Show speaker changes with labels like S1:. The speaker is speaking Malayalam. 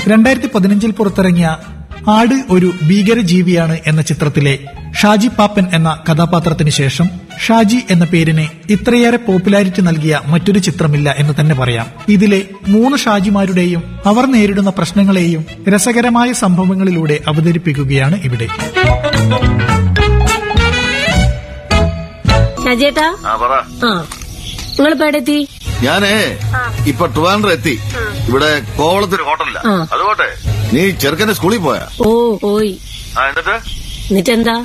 S1: രണ്ടായിരത്തി പതിനഞ്ചിൽ പുറത്തിറങ്ങിയ ആട് ഒരു ഭീകരജീവിയാണ് എന്ന ചിത്രത്തിലെ ഷാജി പാപ്പൻ എന്ന കഥാപാത്രത്തിന് ശേഷം ഷാജി എന്ന പേരിന് ഇത്രയേറെ പോപ്പുലാരിറ്റി നൽകിയ മറ്റൊരു ചിത്രമില്ല എന്ന് തന്നെ പറയാം ഇതിലെ മൂന്ന് ഷാജിമാരുടെയും അവർ നേരിടുന്ന പ്രശ്നങ്ങളെയും രസകരമായ സംഭവങ്ങളിലൂടെ അവതരിപ്പിക്കുകയാണ് ഇവിടെ
S2: ഷാജേട്ടാ
S3: ആ പറ
S2: ആ നിങ്ങളിപ്പോ എവിടെ എത്തി
S3: ഞാനേ ഇപ്പൊ ട്രിവാൻഡ്രം എത്തി ഇവിടെ കോവളത്തൊരു ഹോട്ടലില്ല
S2: ആ.
S3: അതുകൊട്ടെ നീ ചെറുക്കന്റെ സ്കൂളിൽ പോയാ
S2: ഓ പോയി
S3: ആ എന്നിട്ട്
S2: എന്നിട്ടെന്താ